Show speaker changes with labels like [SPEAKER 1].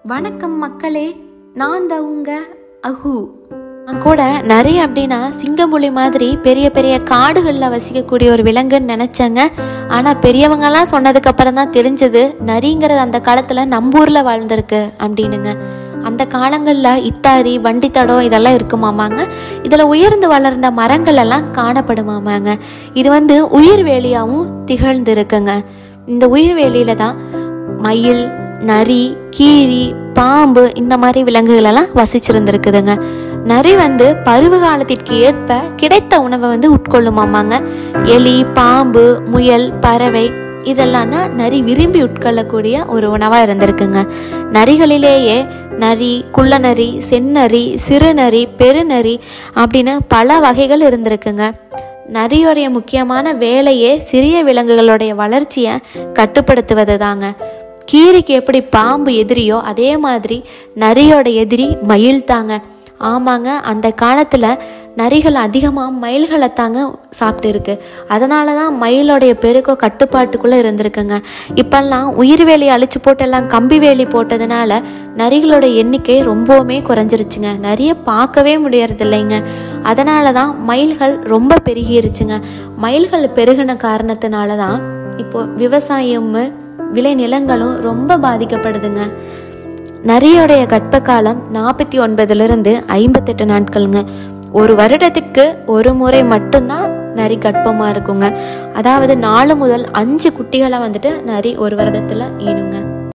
[SPEAKER 1] வணக்கம் மக்களே நான் தான் உங்க அஹு
[SPEAKER 2] நான் கூட நரி அப்படின்னா சிங்கம்புலி மாதிரி பெரிய பெரிய காடுகளில் வசிக்கக்கூடிய ஒரு விலங்குன்னு நினச்சேங்க ஆனால் பெரியவங்கெல்லாம் சொன்னதுக்கு அப்புறம் தான் தெரிஞ்சது நரிங்கிறது அந்த காலத்தில் நம்பூரில் வாழ்ந்திருக்கு அப்படின்னுங்க அந்த காலங்களில் இட்டாரி வண்டித்தடம் இதெல்லாம் இருக்குமாமாங்க இதில் உயர்ந்து வளர்ந்த மரங்கள் எல்லாம் காணப்படுமாமாங்க இது வந்து உயிர்வேலியாகவும் திகழ்ந்து இருக்குங்க இந்த உயிர்வேலியில தான் மயில் நரி கீரி பாம்பு இந்த மாதிரி விலங்குகள் எல்லாம் வசிச்சிருந்திருக்குதுங்க நரி வந்து பருவ காலத்திற்கு ஏற்ப கிடைத்த உணவை வந்து உட்கொள்ளுமாமாங்க எலி பாம்பு முயல் பறவை இதெல்லாம் தான் நரி விரும்பி உட்கொள்ளக்கூடிய ஒரு உணவாக இருந்திருக்குங்க நரிகளிலேயே நரி குள்ளநரி செந்நரி சிறுநரி பெருநரி அப்படின்னு பல வகைகள் இருந்திருக்குங்க நரியோடைய முக்கியமான வேலையே சிறிய விலங்குகளுடைய வளர்ச்சியை கட்டுப்படுத்துவது தாங்க கீரிக்கு எப்படி பாம்பு எதிரியோ அதே மாதிரி நரியோட எதிரி மயில் தாங்க ஆமாங்க அந்த காலத்தில் நரிகள் அதிகமாக மயில்களை தாங்க சாப்பிட்டு இருக்கு அதனால தான் மயிலோடைய பெருக்கம் கட்டுப்பாட்டுக்குள்ளே இருந்திருக்குங்க இப்பெல்லாம் உயிர் வேலி அழிச்சு போட்டு எல்லாம் கம்பி வேலி போட்டதுனால நரிகளோட எண்ணிக்கை ரொம்பவுமே குறைஞ்சிருச்சுங்க நிறைய பார்க்கவே முடியறது இல்லைங்க அதனால தான் மயில்கள் ரொம்ப பெருகிருச்சுங்க மயில்கள் பெருகின காரணத்தினால தான் இப்போ விவசாயம் விளை நிலங்களும் ரொம்ப பாதிக்கப்படுதுங்க நரியோடைய கர்ப்ப காலம் நாற்பத்தி ஒன்பதுலேருந்து ஐம்பத்தெட்டு நாட்களுங்க ஒரு வருடத்திற்கு ஒரு முறை மட்டும்தான் நரி கர்ப்பமாக இருக்குங்க அதாவது நாலு முதல் அஞ்சு குட்டிகளை வந்துட்டு நரி ஒரு வருடத்தில் ஈனுங்க